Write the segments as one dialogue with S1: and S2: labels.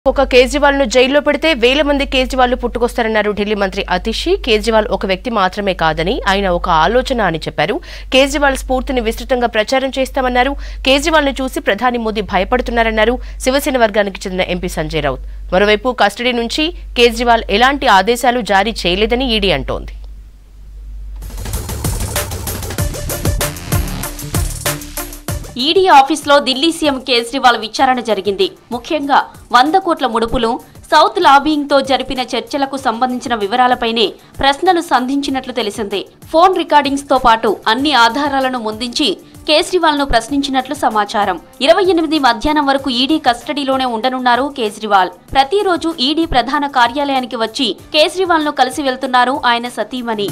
S1: ఒక కేజ్రీవాల్ ను జైల్లో పెడితే వేల మంది కేజ్రీవాల్ పుట్టుకొస్తారన్నారు ఢిల్లీ మంత్రి అతిషి కేజ్రీవాల్ ఒక వ్యక్తి మాత్రమే కాదని ఆయన ఒక ఆలోచన అని చెప్పారు కేజ్రీవాల్ స్ఫూర్తిని విస్తృతంగా ప్రచారం చేస్తామన్నారు కేజ్రీవాల్ ను చూసి ప్రధాని మోదీ భయపడుతున్నారన్నారు శివసేన వర్గానికి చెందిన ఎంపీ సంజయ్ రౌత్ మరోవైపు కస్టడీ నుంచి కేజ్రీవాల్ ఎలాంటి ఆదేశాలు జారీ చేయలేదని ఈడీ అంటోంది
S2: ఈడీ ఆఫీస్లో ఢిల్లీ సీఎం కేజ్రీవాల్ విచారణ జరిగింది ముఖ్యంగా వంద కోట్ల ముడుపులు సౌత్ లాబింగ్తో జరిపిన చర్చలకు సంబంధించిన వివరాలపైనే ప్రశ్నలు సంధించినట్లు తెలిసింది ఫోన్ రికార్డింగ్స్ తో పాటు అన్ని ఆధారాలను ముందుంచి కేజ్రీవాల్ ను ప్రశ్నించినట్లు సమాచారం ఇరవై ఎనిమిది మధ్యాహ్నం వరకు ఈడీ కస్టడీలోనే ఉండనున్నారు కేజ్రీవాల్ ప్రతిరోజు ఈడీ ప్రధాన కార్యాలయానికి వచ్చి కేజ్రీవాల్ ను కలిసి వెళ్తున్నారు ఆయన సతీమణి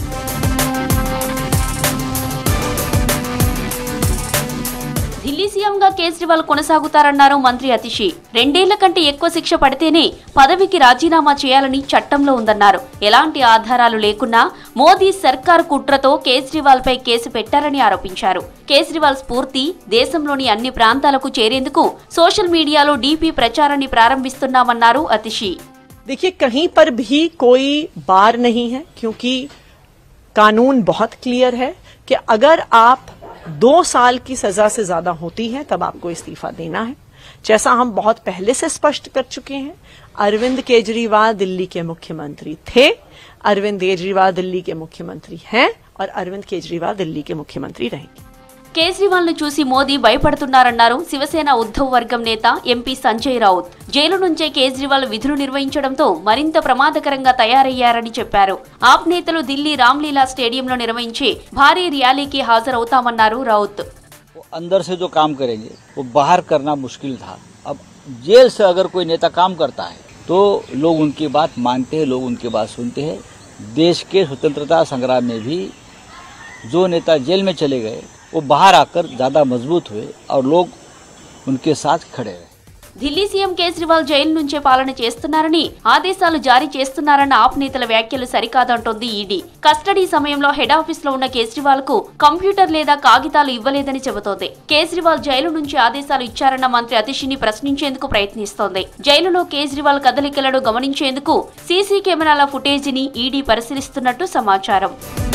S2: ఢిల్లీ సీఎంగా కేజ్రీవాల్ కొనసాగుతారన్నారు మంత్రి అతిషి రెండేళ్ల కంటే ఎక్కువ శిక్ష పడితేనే పదవికి రాజీనామా చేయాలని చట్టంలో ఉందన్నారు ఎలాంటి ఆధారాలు లేకున్నా మోదీ సర్కార్ కుట్రతో కేజ్రీవాల్ పై కేసు పెట్టారని ఆరోపించారు కేజ్రీవాల్ స్ఫూర్తి దేశంలోని అన్ని ప్రాంతాలకు చేరేందుకు సోషల్ మీడియాలో డీపీ ప్రచారాన్ని ప్రారంభిస్తున్నామన్నారు అతిషి
S3: देखिए कहीं पर भी कोई बार नहीं है क्योंकि कानून बहुत क्लियर है कि अगर आप दो साल की सजा से ज्यादा होती है तब आपको इस्तीफा देना है जैसा हम बहुत पहले से स्पष्ट कर चुके हैं अरविंद केजरीवाल दिल्ली के मुख्यमंत्री थे अरविंद केजरीवाल दिल्ली के मुख्यमंत्री हैं और अरविंद केजरीवाल दिल्ली के मुख्यमंत्री रहेंगे
S2: కేజ్రీవాల్ ను చూసి మోదీ భయపడుతున్నారన్నారు శివసేన ఉద్ధవ్ వర్గం నేత ఎంపీ సంజయ్ రౌత్ జైలు నుంచే కేజ్రీవాల్ విధులు నిర్వహించడంతో మరింత ప్రమాదకరంగా తయారయ్యారని చెప్పారు ఆప్ నేతలు ఢిల్లీ రామ్లీలా స్టేడియంలో నిర్వహించే భారీ ర్యాలీకి హాజరవుతామన్నారు రౌత్
S4: वो अंदर से जो काम करेंगे वो बाहर करना मुश्किल था अब जेल से अगर कोई नेता काम करता है तो लोग उनकी बात मानते हैं लोग उनकी बात सुनते हैं देश के स्वतंत्रता संग्राम में भी जो नेता जेल में चले गए वो बाहर आकर ज़्यादा मजबूत हुए और लोग उनके साथ खड़े रहे
S2: ఢిల్లీ సీఎం కేజ్రీవాల్ జైలు నుంచే పాలన చేస్తున్నారని ఆదేశాలు జారీ చేస్తున్నారన్న ఆప్ నేతల వ్యాఖ్యలు సరికాదంటోంది ఈడీ కస్టడీ సమయంలో హెడ్ ఆఫీస్ లో ఉన్న కేజ్రీవాల్ కు కంప్యూటర్ లేదా కాగితాలు ఇవ్వలేదని చెబుతోంది కేజ్రీవాల్ జైలు నుంచి ఆదేశాలు ఇచ్చారన్న మంత్రి అతిషిని ప్రశ్నించేందుకు ప్రయత్నిస్తోంది జైలులో కేజ్రీవాల్ కదలికలను గమనించేందుకు సీసీ కెమెరాల ఫుటేజీని ఈడీ పరిశీలిస్తున్నట్టు సమాచారం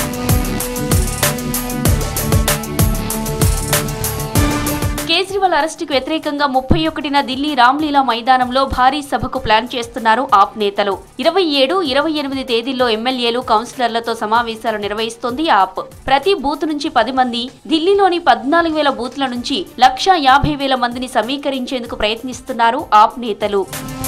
S2: కేజ్రీవాల్ అరెస్టుకు వ్యతిరేకంగా ముప్పై ఒకటిన ఢిల్లీ రామ్లీలా మైదానంలో భారీ సభకు ప్లాన్ చేస్తున్నారు ఆప్ నేతలు ఇరవై ఏడు ఇరవై ఎనిమిది తేదీల్లో ఎమ్మెల్యేలు కౌన్సిలర్లతో సమావేశాలు నిర్వహిస్తోంది ఆప్ ప్రతి బూత్ నుంచి పది మంది ఢిల్లీలోని పద్నాలుగు వేల బూత్ల నుంచి లక్షా యాభై వేల మందిని సమీకరించేందుకు ప్రయత్నిస్తున్నారు ఆప్ నేతలు